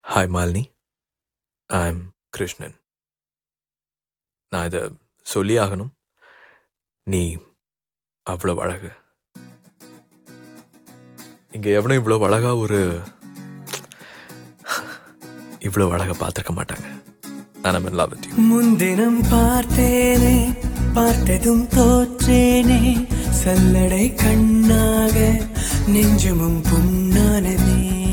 Hi Malini I am Krishnan நான் இதை சொல்லி ஆகணும் நீ அவ்வளோ அழகு இங்கே எவனும் இவ்வளோ அழகா ஒரு இவ்வளோ அழகா பார்த்துருக்க மாட்டாங்க நான் ஐம் லவ் வித் யூ முன்தினம் பார்த்தேனே பார்த்ததும் தோற்றேனே சல்லடை கண்ணாக நெஞ்சமும் புண்ணானதே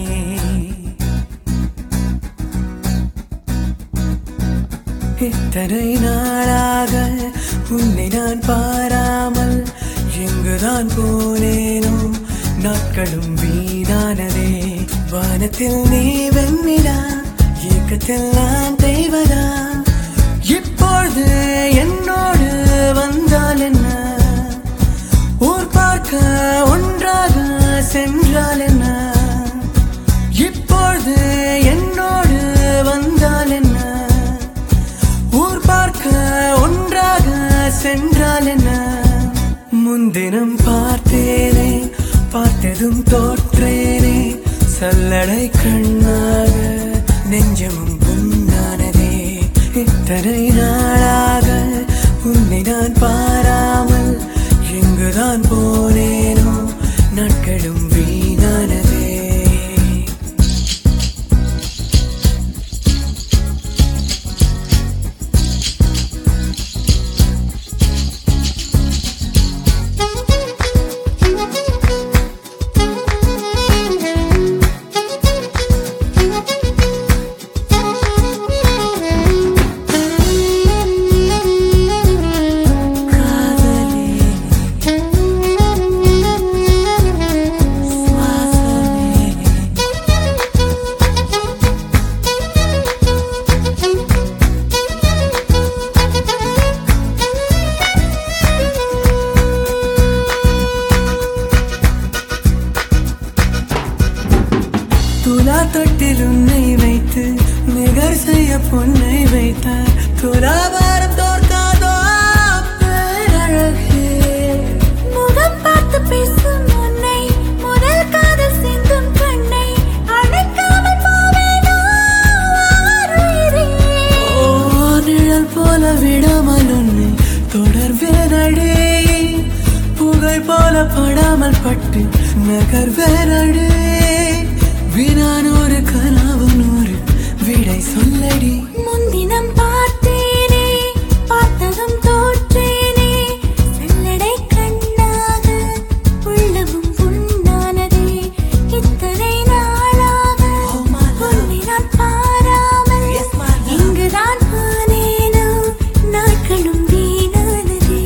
இத்தனை நாளாக உன்னை நான் பாராமல் எங்குதான் போனேனோ நாட்களும் வீணானதே வானத்தில் நீ வெண்ணிலா ஏக்கத்தில் நான் தெய்வதா இப்பொழுது என்னோடு வந்தால் என்ன ஊர் பார்க்க ஒன்றாக சென்றால் என்ன இப்பொழுது என்னோடு வந்தால் என்ன ஊர் பார்க்க ஒன்றாக சென்றால் என்ன முன்தினம் பார்த்தேனே பார்த்ததும் தோற்றேனே சல்லடை கண்ணாக நெஞ்சமும் புண்ணானதே இத்தனை நாளாக உன்னை நான் பாராமல் எங்குதான் போனேனோ நாட்களும் வீணானதே துலா தொட்டில் உன்னை வைத்து நிகர் செய்ய பொன்னை வைத்தார் துலாபாரம் தோற்காதோ பேரழகே முகம் பார்த்து பேசும் உன்னை முதல் காதல் சிந்தும் கண்ணை அழைக்காமல் போவேனோ ஆருயிரே. ஓ நிழல் போல விடாமல் உன்னை தொடர்வேனடே புகை போல படாமல் பட்டு நகர்வேனடே வினானூறு கனவு நூறு விடை சொல்லடி முன்தினம் பார்த்தேனே பார்த்ததும் தோற்றேனே செல்லடை கண்ணாக உள்ளமும் புண்ணானதே இத்தனை நாளாக உன்னை நான் பாராமல் இங்குதான் போனேனோ நாட்களும் வீணானதே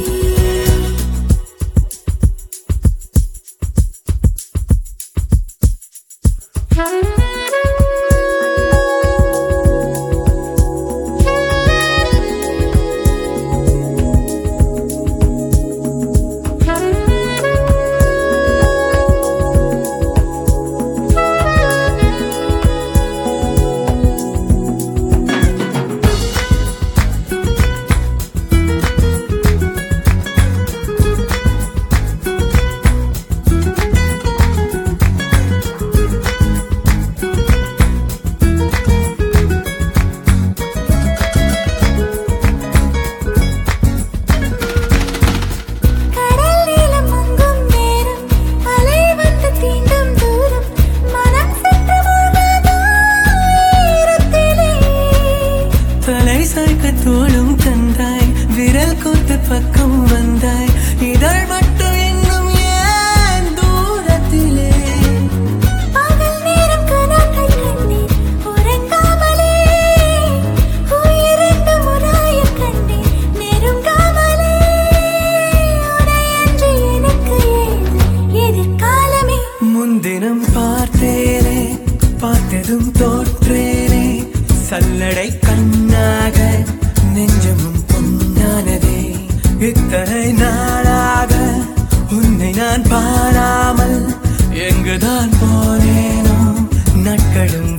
கடல் நீளம் மங்கும் நேரம் அலை வந்து தீண்டும் தூரம் மனம் சென்று மூழ்காதோ ஈரத்திலே தலை சாய்க்க தோளும் தந்தாய் விரல் கோத்து பக்கம் வந்தாய் இதழ் மட்டும் இன்னும் ஏன் தூரத்திலே பகல் நேரம் கனாக்கள் கண்டேன் உறங்காமலே உயிரென்று முராயக் கண்டேன் நெருங்காமலே உனையன்று எனக்கு ஏது எதிர்காலமே முன்தினம் பார்த்தேனே பார்த்ததும் தோற்றேனே சல்லடை கண்ணாக நெஞ்சமும் பொன்னானதே இத்தனை நாளாக உன்னை நான் பாராமல் எங்குதான் போனேனோ நாட்களும்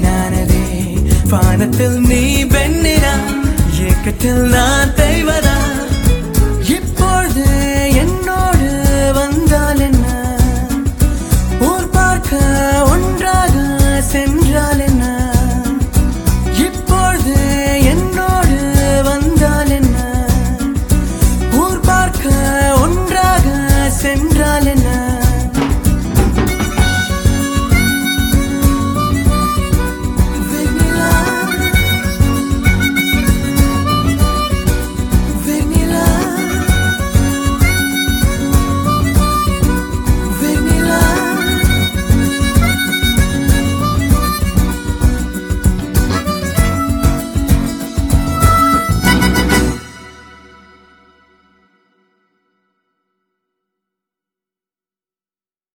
வீணானதே வானத்தில் நீ பெண்ணினா ஏக்கத்தில் நான் தெய்வதா